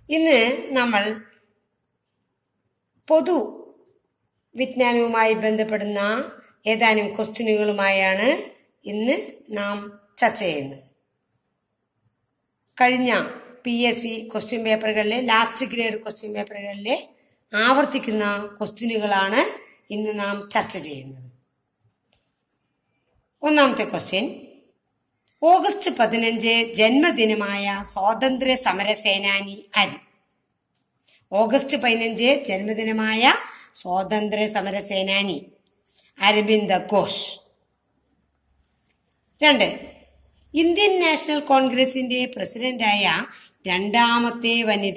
ഇന്ന് നമ്മൾ പൊതു വിജ്ഞാനവുമായി ബന്ധപ്പെടുന്ന ഏതാനും ക്വസ്റ്റ്യനുകളുമായാണ് ഇന്ന് നാം ചർച്ച ചെയ്യുന്നത് കഴിഞ്ഞ പി എസ് സി ക്വസ്റ്റ്യൻ പേപ്പറുകളിലെ ലാസ്റ്റ് ഗ്രേഡ് ക്വസ്റ്റ്യൻ പേപ്പറുകളിലെ ആവർത്തിക്കുന്ന ക്വസ്റ്റ്യനുകളാണ് ഇന്ന് നാം ചർച്ച ചെയ്യുന്നത് ഒന്നാമത്തെ ക്വസ്റ്റ്യൻ ഓഗസ്റ്റ് പതിനഞ്ച് ജന്മദിനമായ സ്വാതന്ത്ര്യ സമര സേനാനി ആര് ഓഗസ്റ്റ് പതിനഞ്ച് ജന്മദിനമായ സ്വാതന്ത്ര്യ സമര സേനാനി അരവിന്ദ ഘോഷ് രണ്ട് ഇന്ത്യൻ നാഷണൽ കോൺഗ്രസിന്റെ പ്രസിഡന്റായ രണ്ടാമത്തെ വനിത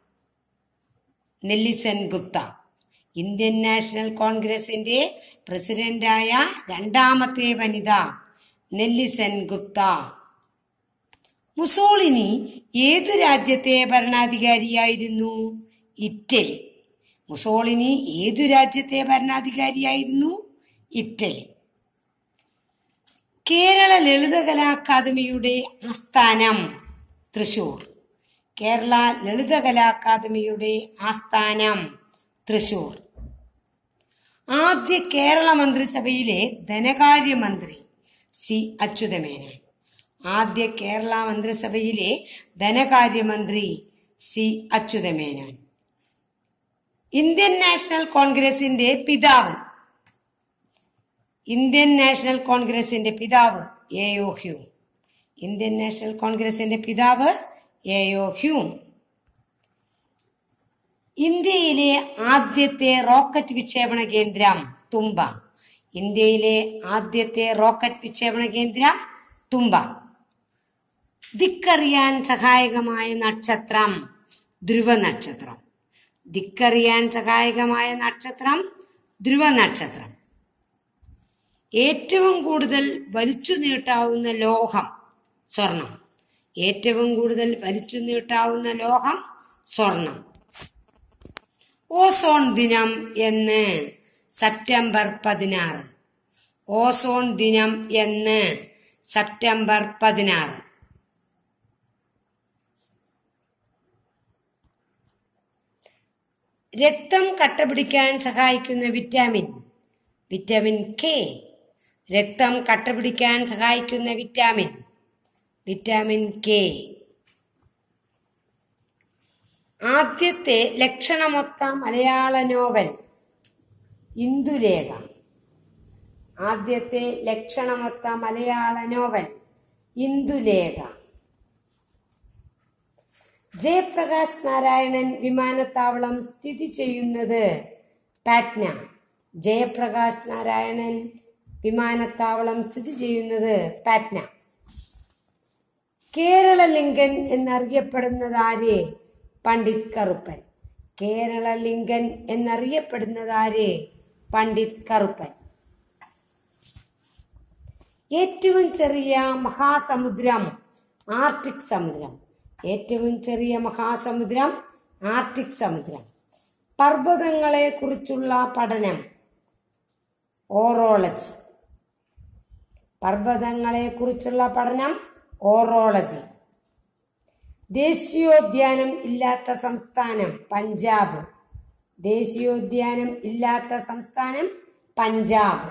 നെല്ലിസൻ ഗുപ്ത ഇന്ത്യൻ നാഷണൽ കോൺഗ്രസിന്റെ പ്രസിഡന്റായ രണ്ടാമത്തെ വനിത നെല്ലിസൻ ഗുപ്ത മുസോളിനി ഏതു രാജ്യത്തെ ഭരണാധികാരിയായിരുന്നു ഇറ്റലി മുസോളിനി ഏതു രാജ്യത്തെ ഭരണാധികാരിയായിരുന്നു ഇറ്റലി കേരള ലളിതകലാ അക്കാദമിയുടെ ആസ്ഥാനം തൃശൂർ കേരള ലളിതകലാ അക്കാദമിയുടെ ആസ്ഥാനം തൃശൂർ ആദ്യ കേരള മന്ത്രിസഭയിലെ ധനകാര്യമന്ത്രി സി അച്യുതമേനോൻ ആദ്യ കേരള മന്ത്രിസഭയിലെ ധനകാര്യമന്ത്രി സി അച്യുതമേനോൻ ഇന്ത്യൻ നാഷണൽ കോൺഗ്രസിന്റെ പിതാവ് ഇന്ത്യൻ നാഷണൽ കോൺഗ്രസിന്റെ പിതാവ് A O Hume Indian National കോൺഗ്രസിന്റെ പിതാവ് എ ഒ ഹ്യൂം ഇന്ത്യയിലെ ആദ്യത്തെ റോക്കറ്റ് വിക്ഷേപണ കേന്ദ്രം തുമ്പ ഇന്ത്യയിലെ ആദ്യത്തെ റോക്കറ്റ് വിക്ഷേപണ കേന്ദ്രം തുമ്പ ദിക്കറിയാൻ സഹായകമായ നക്ഷത്രം ധ്രുവ നക്ഷത്രം ദിക്കറിയാൻ സഹായകമായ നക്ഷത്രം ധ്രുവ നക്ഷത്രം ഏറ്റവും കൂടുതൽ വലിച്ചു നീട്ടാവുന്ന ലോഹം സ്വർണം ഏറ്റവും കൂടുതൽ വലിച്ചു നീട്ടാവുന്ന ലോഹം സ്വർണം ഓസോൺ ദിനം എന്ന് സെപ്റ്റംബർ പതിനാറ് ഓസോൺ ദിനം എന്ന് സെപ്റ്റംബർ പതിനാറ് രക്തം കട്ടപിടിക്കാൻ സഹായിക്കുന്ന വിറ്റാമിൻ വിറ്റാമിൻ കെ രക്തം കട്ടപിടിക്കാൻ സഹായിക്കുന്ന വിറ്റാമിൻ വിറ്റാമിൻ കെ ആദ്യത്തെ ലക്ഷണമൊത്ത മലയാള നോവൽ ഇന്ദുലേഖ ആദ്യത്തെ ലക്ഷണമൊത്ത മലയാള നോവൽ ഇന്ദുലേഖ ജയപ്രകാശ് നാരായണൻ വിമാനത്താവളം സ്ഥിതി ചെയ്യുന്നത് പാറ്റ്ന ജയപ്രകാശ് നാരായണൻ വിമാനത്താവളം സ്ഥിതി ചെയ്യുന്നത് പാറ്റ്ന കേരള ലിംഗൻ എന്നറിയപ്പെടുന്നത് ആര് പണ്ഡിറ്റ് കറുപ്പൻ കേരള ലിംഗൻ എന്നറിയപ്പെടുന്നത് ആര് പണ്ഡിറ്റ് കറുപ്പൻ ഏറ്റവും ചെറിയ മഹാസമുദ്രം ആർട്ടിക് സമുദ്രം ഏറ്റവും ചെറിയ മഹാസമുദ്രം ആർട്ടിക് സമുദ്രം പർവ്വതങ്ങളെ കുറിച്ചുള്ള പഠനം ഓറോളജി പർവ്വതങ്ങളെ കുറിച്ചുള്ള പഠനം ഓറോളജി ദേശീയോദ്യാനം ഇല്ലാത്ത സംസ്ഥാനം പഞ്ചാബ് ദേശീയോദ്യാനം ഇല്ലാത്ത സംസ്ഥാനം പഞ്ചാബ്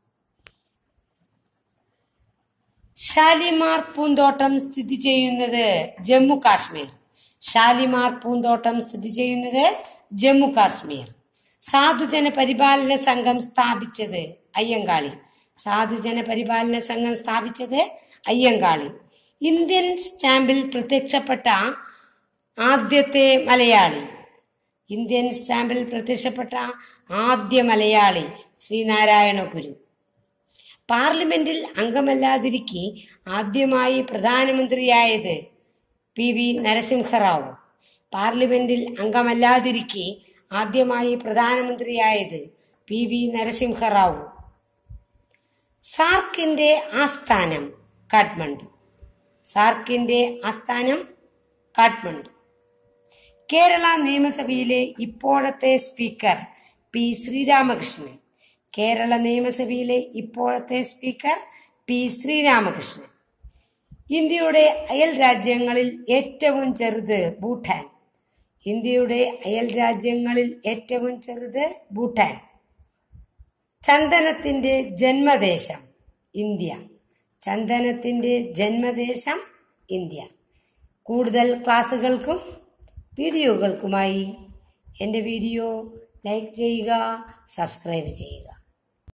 ഷാലിമാർ പൂന്തോട്ടം സ്ഥിതി ചെയ്യുന്നത് ജമ്മു കാശ്മീർ ഷാലിമാർ പൂന്തോട്ടം സ്ഥിതി ചെയ്യുന്നത് ജമ്മു കാശ്മീർ സാധുജന പരിപാലന സംഘം സ്ഥാപിച്ചത് അയ്യങ്കാളി സാധുജന പരിപാലന സംഘം സ്ഥാപിച്ചത് അയ്യങ്കാളി ഇന്ത്യൻ സ്റ്റാമ്പിൽ പ്രത്യക്ഷപ്പെട്ട ആദ്യത്തെ മലയാളി ഇന്ത്യൻ സ്റ്റാമ്പിൽ പ്രത്യക്ഷപ്പെട്ട ആദ്യ മലയാളി ശ്രീനാരായണ ഗുരു പാർലമെന്റിൽ അംഗമല്ലാതിരിക്കെ ആദ്യമായി പ്രധാനമന്ത്രിയായത് പി വി നരസിംഹറാവു പാർലമെന്റിൽ അംഗമല്ലാതിരിക്കെ ആദ്യമായി പ്രധാനമന്ത്രിയായത് പി വി നരസിംഹറാവു സാർക്കിന്റെ ആസ്ഥാനം കാഠ്മണ്ഡു സാർക്കിന്റെ ആസ്ഥാനം കാഠ്മണ്ഡു കേരള നിയമസഭയിലെ ഇപ്പോഴത്തെ സ്പീക്കർ പി ശ്രീരാമകൃഷ്ണൻ കേരള നിയമസഭയിലെ ഇപ്പോഴത്തെ സ്പീക്കർ പി ശ്രീരാമകൃഷ്ണൻ ഇന്ത്യയുടെ അയൽ രാജ്യങ്ങളിൽ ഏറ്റവും ചെറുത് ഭൂട്ടാൻ ഇന്ത്യയുടെ അയൽ രാജ്യങ്ങളിൽ ഏറ്റവും ചെറുത് ഭൂട്ടാൻ ചന്ദനത്തിന്റെ ജന്മദേശം ഇന്ത്യ ചന്ദനത്തിന്റെ ജന്മദേശം ഇന്ത്യ കൂടുതൽ ക്ലാസ്സുകൾക്കും വീഡിയോകൾക്കുമായി എൻ്റെ വീഡിയോ ലൈക്ക് ചെയ്യുക സബ്സ്ക്രൈബ് ചെയ്യുക